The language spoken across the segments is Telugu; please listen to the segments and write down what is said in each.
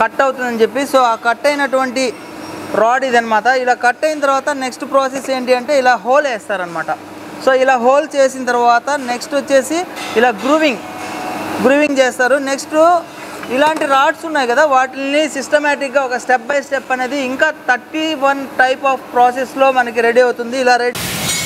కట్ అవుతుందని చెప్పి సో ఆ కట్ అయినటువంటి రాడ్ ఇదనమాట ఇలా కట్ అయిన తర్వాత నెక్స్ట్ ప్రాసెస్ ఏంటి అంటే ఇలా హోల్ వేస్తారనమాట సో ఇలా హోల్ చేసిన తర్వాత నెక్స్ట్ వచ్చేసి ఇలా గ్రూవింగ్ గ్రూవింగ్ చేస్తారు నెక్స్ట్ ఇలాంటి రాడ్స్ ఉన్నాయి కదా వాటిని సిస్టమేటిక్గా ఒక స్టెప్ బై స్టెప్ అనేది ఇంకా థర్టీ వన్ టైప్ ఆఫ్ ప్రాసెస్లో మనకి రెడీ అవుతుంది ఇలా ready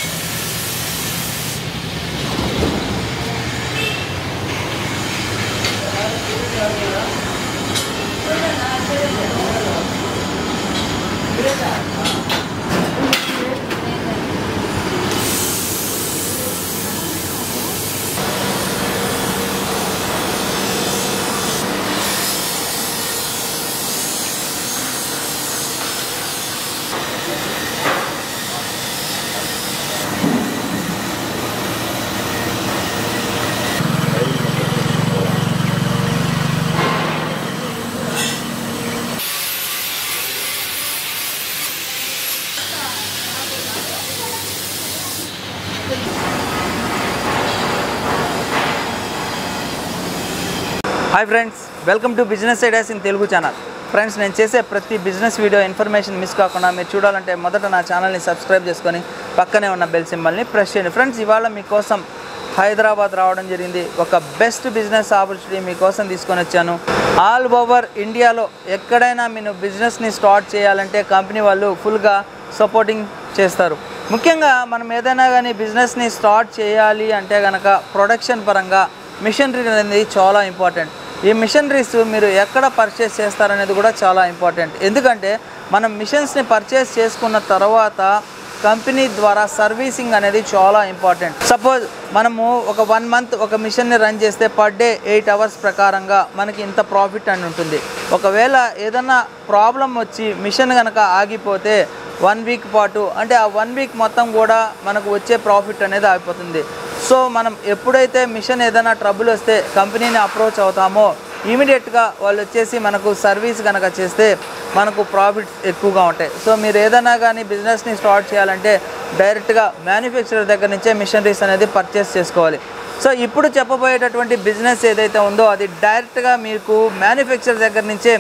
hi friends welcome to business ideas in Telugu channel friends నేను చేసే ప్రతి బిజినెస్ వీడియో ఇన్ఫర్మేషన్ మిస్ కాకుండా మీరు చూడాలంటే మొదట నా ఛానల్ని సబ్స్క్రైబ్ చేసుకొని పక్కనే ఉన్న బెల్ సింబల్ని ప్రెస్ చేయండి ఫ్రెండ్స్ ఇవాళ మీకోసం హైదరాబాద్ రావడం జరిగింది ఒక బెస్ట్ బిజినెస్ ఆపర్చునిటీ మీకోసం తీసుకొని వచ్చాను ఆల్ ఓవర్ ఇండియాలో ఎక్కడైనా మీరు బిజినెస్ని స్టార్ట్ చేయాలంటే కంపెనీ వాళ్ళు ఫుల్గా సపోర్టింగ్ చేస్తారు ముఖ్యంగా మనం ఏదైనా కానీ బిజినెస్ని స్టార్ట్ చేయాలి అంటే కనుక ప్రొడక్షన్ పరంగా మిషనరీ అనేది చాలా ఇంపార్టెంట్ ఈ మిషనరీస్ మీరు ఎక్కడ పర్చేస్ చేస్తారనేది కూడా చాలా ఇంపార్టెంట్ ఎందుకంటే మనం మిషన్స్ని పర్చేస్ చేసుకున్న తర్వాత కంపెనీ ద్వారా సర్వీసింగ్ అనేది చాలా ఇంపార్టెంట్ సపోజ్ మనము ఒక వన్ మంత్ ఒక మిషన్ని రన్ చేస్తే పర్ డే ఎయిట్ అవర్స్ ప్రకారంగా మనకి ఇంత ప్రాఫిట్ అని ఉంటుంది ఒకవేళ ఏదైనా ప్రాబ్లం వచ్చి మిషన్ కనుక ఆగిపోతే వన్ వీక్ పాటు అంటే ఆ వన్ వీక్ మొత్తం కూడా మనకు వచ్చే ప్రాఫిట్ అనేది ఆగిపోతుంది సో మనం ఎప్పుడైతే మిషన్ ఏదైనా ట్రబుల్ వస్తే కంపెనీని అప్రోచ్ అవుతామో ఇమీడియట్గా వాళ్ళు వచ్చేసి మనకు సర్వీస్ కనుక చేస్తే మనకు ప్రాఫిట్స్ ఎక్కువగా ఉంటాయి సో మీరు ఏదైనా కానీ బిజినెస్ని స్టార్ట్ చేయాలంటే డైరెక్ట్గా మ్యానుఫ్యాక్చరర్ దగ్గర నుంచే మిషనరీస్ అనేది పర్చేస్ చేసుకోవాలి సో ఇప్పుడు చెప్పబోయేటటువంటి బిజినెస్ ఏదైతే ఉందో అది డైరెక్ట్గా మీకు మ్యానుఫ్యాక్చరర్ దగ్గర నుంచే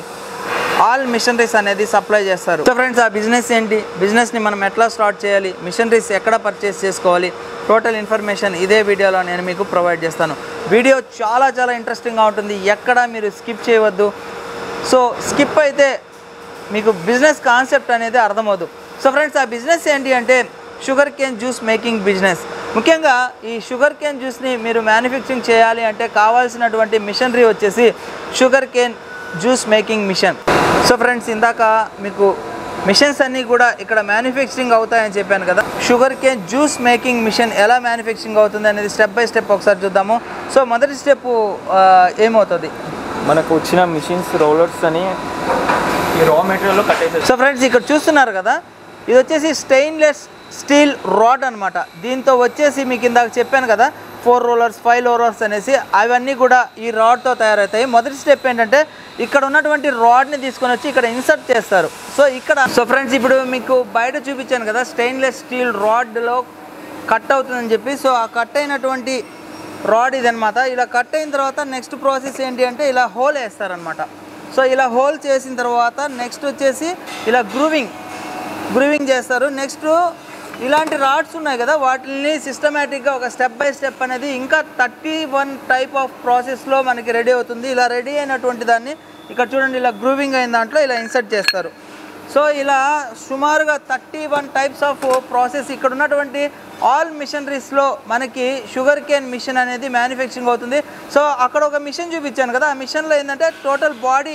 ఆల్ మిషనరీస్ అనేది సప్లై చేస్తారు సో ఫ్రెండ్స్ ఆ బిజినెస్ ఏంటి బిజినెస్ని మనం ఎట్లా స్టార్ట్ చేయాలి మిషనరీస్ ఎక్కడ పర్చేస్ చేసుకోవాలి టోటల్ ఇన్ఫర్మేషన్ ఇదే వీడియోలో నేను మీకు ప్రొవైడ్ చేస్తాను వీడియో చాలా చాలా ఇంట్రెస్టింగ్గా ఉంటుంది ఎక్కడ మీరు స్కిప్ చేయవద్దు సో స్కిప్ అయితే మీకు బిజినెస్ కాన్సెప్ట్ అనేది అర్థమవుదు సో ఫ్రెండ్స్ ఆ బిజినెస్ ఏంటి అంటే sugar cane juice making business ముఖ్యంగా ఈ షుగర్ కేన్ జ్యూస్ని మీరు మ్యానుఫ్యాక్చరింగ్ చేయాలి అంటే కావాల్సినటువంటి మిషనరీ వచ్చేసి sugar cane juice making machine so friends ఇందాక మీకు మిషన్స్ అన్నీ కూడా ఇక్కడ మ్యానుఫ్యాక్చరింగ్ అవుతాయని చెప్పాను కదా sugar cane juice making machine ఎలా మ్యానుఫ్యాక్చరింగ్ అవుతుంది అనేది స్టెప్ బై స్టెప్ ఒకసారి చూద్దాము సో మొదటి స్టెప్ ఏమవుతుంది మనకు వచ్చిన మిషన్స్ రోలర్స్ అని ఈ రా మెటీరియల్లో కట్టేసేసి సో ఫ్రెండ్స్ ఇక్కడ చూస్తున్నారు కదా ఇది వచ్చేసి స్టెయిన్లెస్ స్టీల్ రాడ్ అనమాట దీంతో వచ్చేసి మీకు ఇందాక చెప్పాను కదా ఫోర్ రోలర్స్ ఫైవ్ రోలర్స్ అనేసి అవన్నీ కూడా ఈ రాడ్తో తయారవుతాయి మొదటి స్టెప్ ఏంటంటే ఇక్కడ ఉన్నటువంటి రాడ్ని తీసుకొని వచ్చి ఇక్కడ ఇన్సర్ట్ చేస్తారు సో ఇక్కడ సో ఫ్రెండ్స్ ఇప్పుడు మీకు బయట చూపించాను కదా స్టెయిన్లెస్ స్టీల్ రాడ్లో కట్ అవుతుందని చెప్పి సో ఆ కట్ అయినటువంటి రాడ్ ఇదనమాట ఇలా కట్ అయిన తర్వాత నెక్స్ట్ ప్రాసెస్ ఏంటి అంటే ఇలా హోల్ వేస్తారనమాట సో ఇలా హోల్ చేసిన తర్వాత నెక్స్ట్ వచ్చేసి ఇలా గ్రూవింగ్ గ్రూవింగ్ చేస్తారు నెక్స్ట్ ఇలాంటి రాడ్స్ ఉన్నాయి కదా వాటిని సిస్టమేటిక్గా ఒక స్టెప్ బై స్టెప్ అనేది ఇంకా థర్టీ వన్ టైప్ ఆఫ్ ప్రాసెస్లో మనకి రెడీ అవుతుంది ఇలా రెడీ అయినటువంటి దాన్ని ఇక్కడ చూడండి ఇలా గ్రూవింగ్ అయిన దాంట్లో ఇలా ఇన్సర్ట్ చేస్తారు సో ఇలా సుమారుగా thirty one types of process ఇక్కడ ఉన్నటువంటి ఆల్ మిషనరీస్లో మనకి షుగర్ కేన్ మిషన్ అనేది మ్యానుఫ్యాక్చరింగ్ అవుతుంది సో అక్కడ ఒక మిషన్ చూపించాను కదా ఆ మిషన్లో ఏంటంటే టోటల్ బాడీ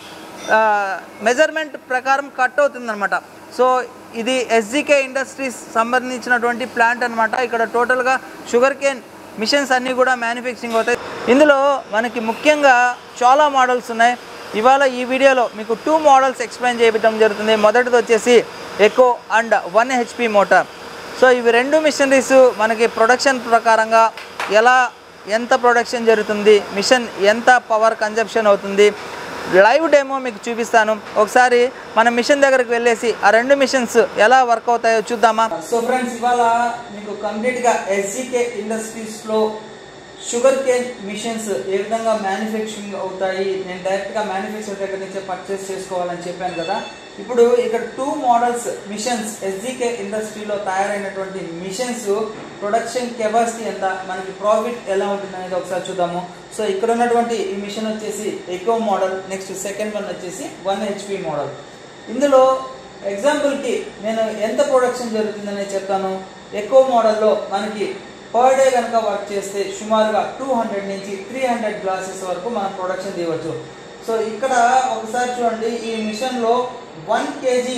మెజర్మెంట్ ప్రకారం కట్ అవుతుందన్నమాట సో ఇది ఎస్జికే ఇండస్ట్రీస్ సంబంధించినటువంటి ప్లాంట్ అనమాట ఇక్కడ టోటల్గా షుగర్ కేన్ మిషన్స్ అన్నీ కూడా మ్యానుఫ్యాక్చరింగ్ అవుతాయి ఇందులో మనకి ముఖ్యంగా చాలా మోడల్స్ ఉన్నాయి ఇవాళ ఈ వీడియోలో మీకు టూ మోడల్స్ ఎక్స్ప్లెయిన్ చేయడం జరుగుతుంది మొదటిది వచ్చేసి eco and one HP motor so ఇవి రెండు మిషనరీస్ మనకి ప్రొడక్షన్ ప్రకారంగా ఎలా ఎంత ప్రొడక్షన్ జరుగుతుంది మిషన్ ఎంత పవర్ కన్జప్షన్ అవుతుంది లైవ్ డెమో మీకు చూపిస్తాను ఒకసారి మన మిషన్ దగ్గరికి వెళ్ళేసి ఆ రెండు మిషన్స్ ఎలా వర్క్ అవుతాయో చూద్దామా సో ఫ్రెండ్స్ ఇవాళ మీకు కంప్లీట్గా ఎస్సీకే ఇండస్ట్రీస్లో షుగర్ కేన్ మిషన్స్ ఏ విధంగా మ్యానుఫ్యాక్చరింగ్ అవుతాయి నేను డైరెక్ట్గా మ్యానుఫ్యాక్చర్ దగ్గర నుంచే పర్చేస్ చేసుకోవాలని చెప్పాను కదా ఇప్పుడు ఇక్కడ టూ మోడల్స్ మిషన్స్ ఎస్జీకే ఇండస్ట్రీలో తయారైనటువంటి మిషన్స్ ప్రొడక్షన్ కెపాసిటీ ఎంత మనకి ప్రాఫిట్ ఎలా ఉంటుంది అనేది ఒకసారి చూద్దాము సో ఇక్కడ ఉన్నటువంటి ఈ మిషన్ వచ్చేసి ఎక్కువ మోడల్ నెక్స్ట్ సెకండ్ వన్ వచ్చేసి వన్ హెచ్పి మోడల్ ఇందులో ఎగ్జాంపుల్కి నేను ఎంత ప్రొడక్షన్ జరుగుతుందనే చెప్తాను ఎక్కువ మోడల్లో మనకి పర్ డే కనుక వర్క్ చేస్తే సుమారుగా టూ హండ్రెడ్ నుంచి త్రీ హండ్రెడ్ గ్లాసెస్ వరకు మనం ప్రొడక్షన్ తీయవచ్చు సో ఇక్కడ ఒకసారి చూడండి ఈ మిషన్లో వన్ కేజీ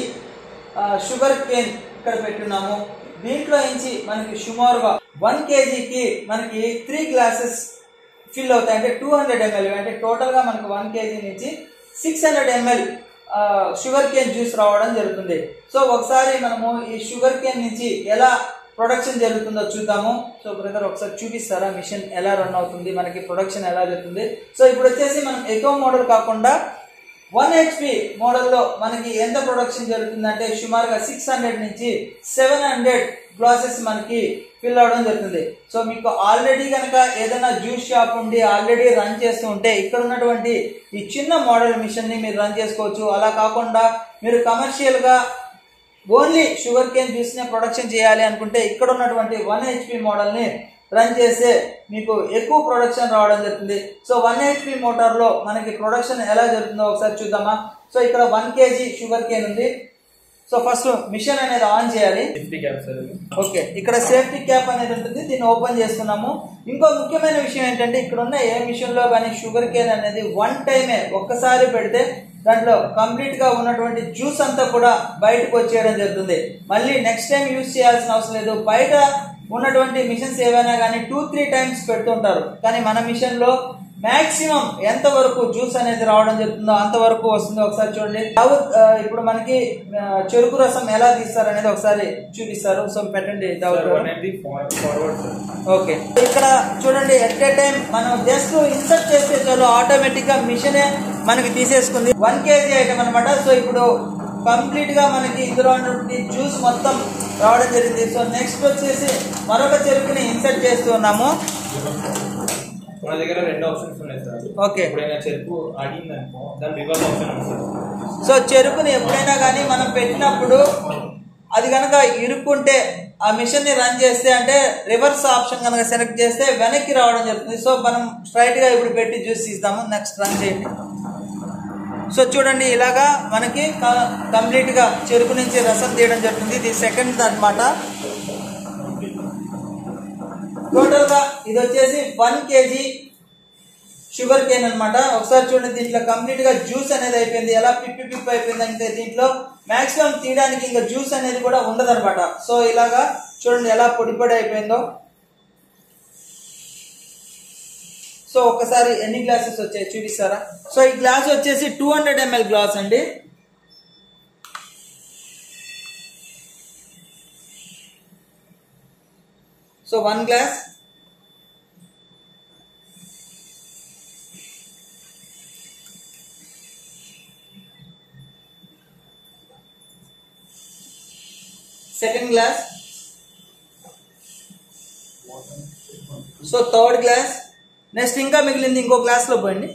షుగర్ కేన్ ఇక్కడ పెట్టున్నాము దీంట్లో నుంచి మనకి సుమారుగా వన్ కేజీకి మనకి త్రీ గ్లాసెస్ ఫిల్ అవుతాయి అంటే టూ హండ్రెడ్ ఎంఎల్ అంటే టోటల్గా మనకు వన్ కేజీ నుంచి six hundred ML sugar cane juice రావడం జరుగుతుంది సో ఒకసారి మనము ఈ షుగర్ కేన్ నుంచి ఎలా ప్రొడక్షన్ జరుగుతుందో చూద్దాము సో బ్రదర్ ఒకసారి చూపిస్తారా మిషన్ ఎలా రన్ అవుతుంది మనకి ప్రొడక్షన్ ఎలా జరుగుతుంది సో ఇప్పుడు వచ్చేసి మనం ఎక్కువ మోడల్ కాకుండా వన్ హెచ్పి మోడల్లో మనకి ఎంత ప్రొడక్షన్ జరుగుతుందంటే సుమారుగా సిక్స్ హండ్రెడ్ నుంచి సెవెన్ హండ్రెడ్ గ్లాసెస్ మనకి ఫిల్ అవడం జరుగుతుంది సో మీకు ఆల్రెడీ కనుక ఏదైనా జ్యూస్ షాప్ ఉండి ఆల్రెడీ రన్ చేస్తూ ఉంటే ఇక్కడ ఉన్నటువంటి ఈ చిన్న మోడల్ మిషన్ని మీరు రన్ చేసుకోవచ్చు అలా కాకుండా మీరు కమర్షియల్గా ఓన్లీ షుగర్ కేన్ జ్యూస్నే ప్రొడక్షన్ చేయాలి అనుకుంటే ఇక్కడ ఉన్నటువంటి వన్ హెచ్పి మోడల్ని రన్ చేస్తే మీకు ఎక్కువ ప్రొడక్షన్ రావడం జరుగుతుంది సో వన్ హెచ్పి మోటార్లో మనకి ప్రొడక్షన్ ఎలా జరుగుతుందో ఒకసారి చూద్దామా సో ఇక్కడ వన్ కేజీ షుగర్ కేన్ ఉంది సో ఫస్ట్ మిషన్ అనేది ఆన్ చేయాలి సేఫ్టీ క్యాప్ సార్ ఇది ఓకే ఇక్కడ సేఫ్టీ క్యాప్ అనేది ఉంటుంది దీన్ని ఓపెన్ చేస్తున్నాము ఇంకో ముఖ్యమైన విషయం ఏంటంటే ఇక్కడ ఉన్న ఏ మిషన్ లో కానీ షుగర్ కేన్ అనేది వన్ టైమే ఒక్కసారి పెడితే దాంట్లో కంప్లీట్ గా ఉన్నటువంటి జ్యూస్ అంతా కూడా బయటకు వచ్చేయడం జరుగుతుంది మళ్ళీ నెక్స్ట్ టైం యూజ్ చేయాల్సిన అవసరం లేదు బయట ఉన్నటువంటి మిషన్స్ ఏవైనా కానీ టూ త్రీ టైమ్స్ పెడుతుంటారు కానీ మన మిషన్ లో మాక్సిమం ఎంత వరకు జ్యూస్ అనేది రావడం జరుగుతుందో అంతవరకు వస్తుంది ఒకసారి చూడండి దావుద్ ఆ, ఇప్పుడు మనకి ఆ, చెరుకు రసం ఎలా తీస్తారు అనేది ఒకసారి చూపిస్తారు సో పెట్టండి దావుద్ సార్ గారు. One eighty forward sir okay ఇక్కడ చూడండి ఎట్ ఏ టైం మనం జస్ట్ ఇన్సర్ట్ చేస్తే చాలు ఆటోమేటిక్ గా మిషనే మనకి తీసేసుకుంది వన్ కేజీ ఐటమ్ అనమాట సో ఇప్పుడు కంప్లీట్ గా మనకి ఇందులో ఉన్నటువంటి జ్యూస్ మొత్తం రావడం జరిగింది సో నెక్స్ట్ వచ్చేసి మరొక చెరుకుని ఇన్సర్ట్ చేస్తూ ఉన్నాము మన దగ్గర రెండు ఆప్షన్స్ ఉన్నాయి సార్ ఓకే ఎప్పుడైనా చెరుకు అడిగిందనుకో దాని రివర్స్ ఆప్షన్ ఉంది సార్ సో చెరుకుని ఎప్పుడైనా కానీ మనం పెట్టినప్పుడు అది కనుక ఇరుక్కుంటే ఆ మిషన్ ని రన్ చేస్తే అంటే రివర్స్ ఆప్షన్ కనుక సెలెక్ట్ చేస్తే వెనక్కి రావడం జరుగుతుంది సో మనం స్ట్రైట్ గా ఇప్పుడు పెట్టి జ్యూస్ తీస్తాము నెక్స్ట్ రన్ చేయండి సో చూడండి ఇలాగా మనకి కంప్లీట్ గా చెరుకు నుంచి రసం తీయడం జరుగుతుంది ఇది సెకండ్ అన్నమాట టోటల్ గా ఇది వచ్చేసి వన్ కేజీ షుగర్ కేన్ అన్నమాట ఒకసారి చూడండి దీంట్లో కంప్లీట్ గా జ్యూస్ అనేది అయిపోయింది ఎలా పిప్పి పిప్పి అయిపోయింది అంటే దీంట్లో మాక్సిమం తీయడానికి ఇంకా జ్యూస్ అనేది కూడా ఉండదన్నమాట సో ఇలాగా చూడండి ఎలా పొడి పొడి అయిపోయిందో సో ఒకసారి ఎన్ని గ్లాసెస్ వచ్చాయి చూపిస్తారా సో ఈ గ్లాస్ వచ్చేసి టూ హండ్రెడ్ ఎంఎల్ గ్లాస్ అండి so one glass second glass so third glass next ఇంకా మిగిలింది ఇంకో గ్లాస్ లో పోయండి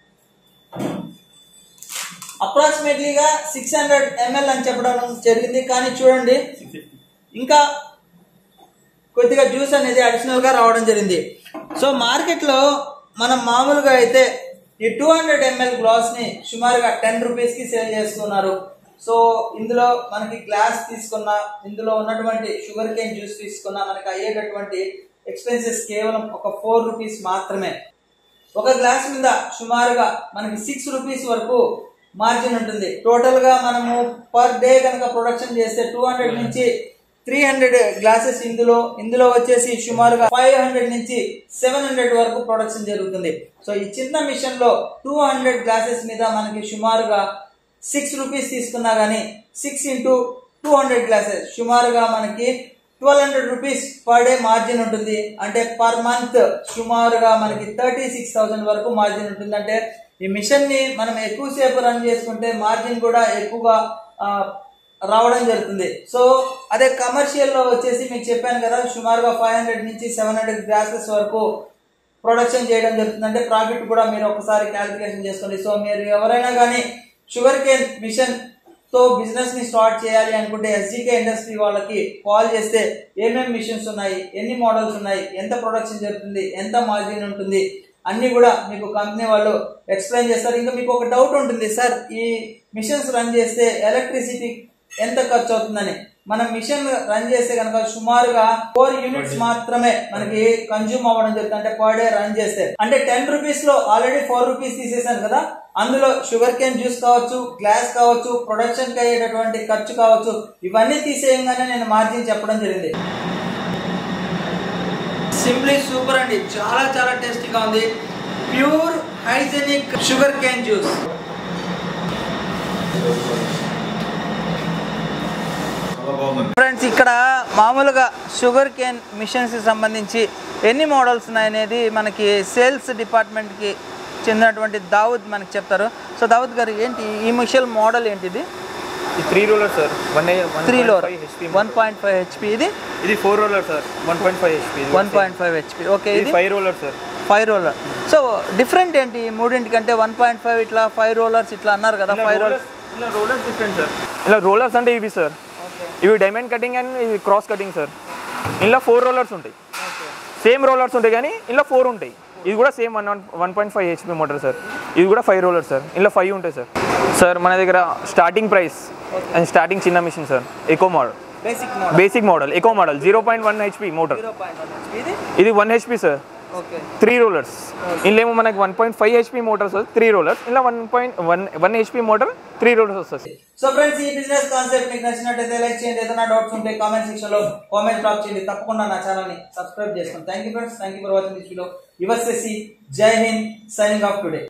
అప్రాక్సిమేట్లీగా సిక్స్ హండ్రెడ్ ఎంఎల్ అని చెప్పడం జరిగింది కానీ చూడండి ఇంకా కొద్దిగా జ్యూస్ అనేది అడిషనల్ గా రావడం జరిగింది సో మార్కెట్ లో మనం మామూలుగా అయితే ఈ టూ హండ్రెడ్ ఎంఎల్ గ్లాస్ ని సుమారుగా టెన్ రూపీస్ కి సేల్ చేస్తున్నారు సో ఇందులో మనకి గ్లాస్ తీసుకున్నా ఇందులో ఉన్నటువంటి షుగర్ కేన్ జ్యూస్ తీసుకున్నా మనకి అయ్యేటటువంటి ఎక్స్పెన్సెస్ కేవలం ఒక ఫోర్ రూపీస్ మాత్రమే ఒక గ్లాస్ మీద సుమారుగా మనకి సిక్స్ రూపీస్ వరకు మార్జిన్ ఉంటుంది టోటల్ గా మనము పర్ డే కనుక ప్రొడక్షన్ చేస్తే టూ హండ్రెడ్ నుంచి త్రీ హండ్రెడ్ గ్లాసెస్ ఇందులో ఇందులో వచ్చేసి సుమారుగా ఫైవ్ హండ్రెడ్ నుంచి సెవెన్ హండ్రెడ్ వరకు ప్రొడక్షన్ జరుగుతుంది సో ఈ చిన్న మిషన్ లో టూ హండ్రెడ్ గ్లాసెస్ మీద మనకి సుమారుగా సిక్స్ రూపీస్ తీసుకున్నా గానీ six into two hundred glasses సుమారుగా మనకి twelve hundred rupees per day margin ఉంటుంది అంటే పర్ మంత్ సుమారుగా మనకి థర్టీ సిక్స్ థౌసండ్ వరకు మార్జిన్ ఉంటుంది అంటే ఈ మిషన్ ని మనం ఎక్కువసేపు రన్ చేసుకుంటే మార్జిన్ కూడా ఎక్కువగా ఆ, రావడం జరుగుతుంది సో అదే కమర్షియల్ లో వచ్చేసి మీకు చెప్పాను కదా సుమారుగా ఫైవ్ హండ్రెడ్ నుంచి సెవెన్ హండ్రెడ్ గ్లాసెస్ వరకు ప్రొడక్షన్ చేయడం జరుగుతుంది అంటే ప్రాఫిట్ కూడా మీరు ఒకసారి క్యాలిక్యులేషన్ చేసుకోండి సో మీరు ఎవరైనా కానీ షుగర్ కేన్ మిషన్ తో బిజినెస్ ని స్టార్ట్ చేయాలి అనుకుంటే ఎస్జీకే ఇండస్ట్రీ వాళ్ళకి కాల్ చేస్తే ఏమేమి మిషన్స్ ఉన్నాయి ఎన్ని మోడల్స్ ఉన్నాయి ఎంత ప్రొడక్షన్ జరుగుతుంది ఎంత మార్జిన్ ఉంటుంది అన్ని కూడా మీకు కంపెనీ వాళ్ళు ఎక్స్ప్లెయిన్ చేస్తారు ఇంకా మీకు ఒక డౌట్ ఉంటుంది సార్ ఈ మిషన్స్ రన్ చేస్తే ఎలక్ట్రిసిటీ ఎంత ఖర్చు అవుతుందని మనం మిషన్ రన్ చేస్తే కనుక సుమారుగా ఫోర్ యూనిట్స్ మాత్రమే మనకి కన్జ్యూమ్ అవ్వడం జరుగుతుంది అంటే పర్ డే రన్ చేస్తే అంటే టెన్ రూపీస్ లో ఆల్రెడీ ఫోర్ రూపీస్ తీసేసాను కదా అందులో షుగర్ కేన్ జ్యూస్ కావచ్చు గ్లాస్ కావచ్చు ప్రొడక్షన్ కి అయ్యేటటువంటి ఖర్చు కావచ్చు ఇవన్నీ తీసేయంగానే నేను మార్జిన్ చెప్పడం జరిగింది సింప్లీ సూపర్ అండి చాలా చాలా టేస్టీగా ఉంది pure hygienic sugar cane juice చాలా బాగుందండి ఫ్రెండ్స్ ఇక్కడ మామూలుగా షుగర్ కేన్ మిషన్స్ సంబంధించి ఎన్ని మోడల్స్ ఉన్నాయనేది మనకి సేల్స్ డిపార్ట్మెంట్కి చెందినటువంటి దావుద్ మనకి చెప్తారు సో దావుద్ గారు ఏంటి ఈ మిషన్ మోడల్ ఏంటిది ఈ three roller sir one three లోర్ HP one point five HP ఇది ఇది four roller sir one point five HP one point five HP okay ఇది ఇది five roller sir five roller so different ఏంటి ఈ మూడింటికంటే వన్ పాయింట్ ఫైవ్ ఇట్లా ఫైవ్ రోలర్స్ ఇట్లా అన్నారు కదా ఫైవ్ రోలర్స్ ఇలా రోలర్స్ డిఫరెంట్ సార్ ఇలా రోలర్స్ అంటే ఇవి సార్ ఇవి డైమండ్ కటింగ్ అండ్ ఇవి క్రాస్ కటింగ్ సార్ ఇలా ఫోర్ రోలర్స్ ఉంటాయి సేమ్ రోలర్స్ ఉంటాయి కానీ ఇలా ఫోర్ ఉంటాయి ఇది కూడా same one one point five HP motor sir ఇది కూడా ఫైవ్ రోలర్ సార్ ఇలా ఫైవ్ ఉంటాయి సార్ సార్ మన దగ్గర స్టార్టింగ్ ప్రైస్ అండ్ స్టార్టింగ్ చిన్న machine sir eco model basic model basic model eco model zero point one HP motor zero point one HP ఇది ఇది one HP sir okay three rollers ఇందులో ఏమో మనకి one point five HP motors వస్తుంది త్రీ రోలర్స్ ఇలా one point one one HP motor three rollers వస్తుంది సో ఫ్రెండ్స్ ఈ బిజినెస్ కాన్సెప్ట్ మీకు నచ్చినట్టయితే లైక్ చేయండి ఏదైనా డౌట్స్ ఉంటే కామెంట్ సెక్షన్ లో కామెంట్ డ్రాప్ చేయండి తప్పకుండా నా ఛానల్ ని సబ్స్క్రైబ్ చేసుకోండి thank you friends thank you for watching this video your Jai Hind signing off today